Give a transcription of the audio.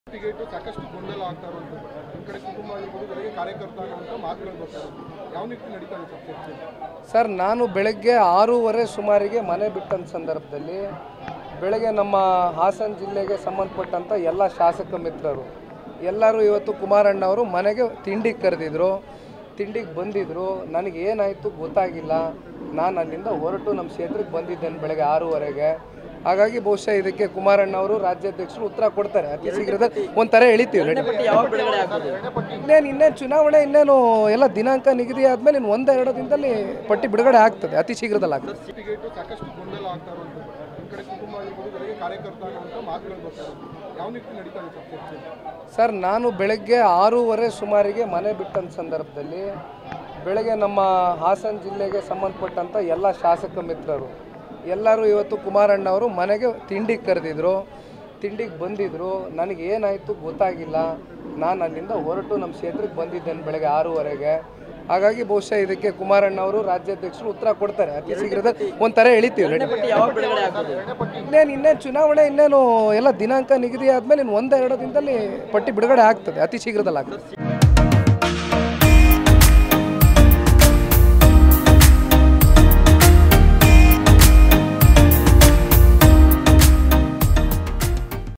ticket ಸಾಕಷ್ಟು ಗೊಂದಲ ಆಗ್ತಾ ಇರೋದು ಒಂದು ಕಡೆ ಕುಟುಂಬ ಆಗಿರ್ಬೋದು ಜೊತೆಗೆ ಕಾರ್ಯಕರ್ತ ಅನ್ನುವಂಥ ಮಾತುಗಳು ಬರ್ತಾ ಇರೋದು ಯಾವ ನಿಟ್ಟಿನಲ್ಲಿ ನಡೀತಾ ಇದೆ ಸರ್ ಚರ್ಚೆ ಸರ್ ನಾನು ಬೆಳಗ್ಗೆ ಆರೂವರೆ ಸುಮಾರಿಗೆ ಮನೆ ಬಿಟ್ಟಂಥ ಸಂದರ್ಭದಲ್ಲಿ ಬೆಳಗ್ಗೆ ನಮ್ಮ ಹಾಸನ ಜಿಲ್ಲೆಗೆ ಸಂಬಂಧಪಟ್ಟಂಥ ಎಲ್ಲ ಶಾಸಕ ಮಿತ್ರರು ಎಲ್ಲರೂ ಇವತ್ತು ಕುಮಾರಣ್ಣವರು ಮನೆಗೆ ತಿಂಡಿಗೆ ಕರೆದಿದ್ರು ತಿಂಡಿಗೆ ಬಂದಿದ್ದರು ನನಗೆ ಏನಾಯಿತು ಗೊತ್ತಾಗಿಲ್ಲ ನಾನು ಅಲ್ಲಿಂದ ಹೊರಟು ನಮ್ಮ ಕ್ಷೇತ್ರಕ್ಕೆ ಬಂದಿದ್ದೇನೆ ಬೆಳಗ್ಗೆ ಆರೂವರೆಗೆ ಹಾಗಾಗಿ ಬಹುಶಃ ಇದಕ್ಕೆ ಕುಮಾರಣ್ಣವರು ರಾಜ್ಯಾಧ್ಯಕ್ಷರು ಉತ್ತರ ಕೊಡ್ತಾರೆ ಅತಿ ಶೀಘ್ರದಲ್ಲಿ ಒಂಥರ ಎಳಿತೀವಿ ರೆಡಿ ಇನ್ನೇನು ಇನ್ನೇನು ಚುನಾವಣೆ ಇನ್ನೇನು ಎಲ್ಲ ದಿನಾಂಕ ನಿಗದಿ ಆದಮೇಲೆ ಇನ್ನು ಒಂದೆರಡು ದಿನದಲ್ಲಿ ಪಟ್ಟಿ ಬಿಡುಗಡೆ ಆಗ್ತದೆ ಅತಿ ಶೀಘ್ರದಲ್ಲಿ ಆಗ್ತದೆ ಟಿಕೆಟ್ ಸಾಕಷ್ಟು ಗೊಂದಲ ಆಗ್ತಾ ಇರೋದು ಒಂದು ಕಡೆ ಕುಟುಂಬ ಆಗಿರ್ಬೋದು ಜೊತೆಗೆ ಕಾರ್ಯಕರ್ತ ಅನ್ನುವಂಥ ಮಾತುಗಳು ಬರ್ತಾ ಇರೋದು ಯಾವ ನಿಟ್ಟಿನಲ್ಲಿ ನಡೀತಾ ಇದೆ ಸರ್ ಚರ್ಚೆ ಸರ್ ನಾನು ಬೆಳಗ್ಗೆ ಆರೂವರೆ ಸುಮಾರಿಗೆ ಮನೆ ಬಿಟ್ಟಂಥ ಸಂದರ್ಭದಲ್ಲಿ ಬೆಳಗ್ಗೆ ನಮ್ಮ ಹಾಸನ ಜಿಲ್ಲೆಗೆ ಸಂಬಂಧಪಟ್ಟಂಥ ಎಲ್ಲ ಶಾಸಕ ಮಿತ್ರರು ಎಲ್ಲರೂ ಇವತ್ತು ಕುಮಾರಣ್ಣವರು ಮನೆಗೆ ತಿಂಡಿಗೆ ಕರೆದಿದ್ರು ತಿಂಡಿಗೆ ಬಂದಿದ್ದರು ನನಗೆ ಏನಾಯಿತು ಗೊತ್ತಾಗಿಲ್ಲ ನಾನು ಅಲ್ಲಿಂದ ಹೊರಟು ನಮ್ಮ ಕ್ಷೇತ್ರಕ್ಕೆ ಬಂದಿದ್ದೇನೆ ಬೆಳಗ್ಗೆ ಆರೂವರೆಗೆ ಹಾಗಾಗಿ ಬಹುಶಃ ಇದಕ್ಕೆ ಕುಮಾರಣ್ಣವರು ರಾಜ್ಯಾಧ್ಯಕ್ಷರು ಉತ್ತರ ಕೊಡ್ತಾರೆ ಅತಿ ಶೀಘ್ರದಲ್ಲಿ ಒಂಥರ ಎಳಿತೀವಿ ರೆಡಿ ಇನ್ನೇನು ಇನ್ನೇನು ಚುನಾವಣೆ ಇನ್ನೇನು ಎಲ್ಲ ದಿನಾಂಕ ನಿಗದಿ ಆದಮೇಲೆ ಇನ್ನು ಒಂದೆರಡು ದಿನದಲ್ಲಿ ಪಟ್ಟಿ ಬಿಡುಗಡೆ ಆಗ್ತದೆ ಅತಿ ಶೀಘ್ರದಲ್ಲಿ ಆಗ್ತದೆ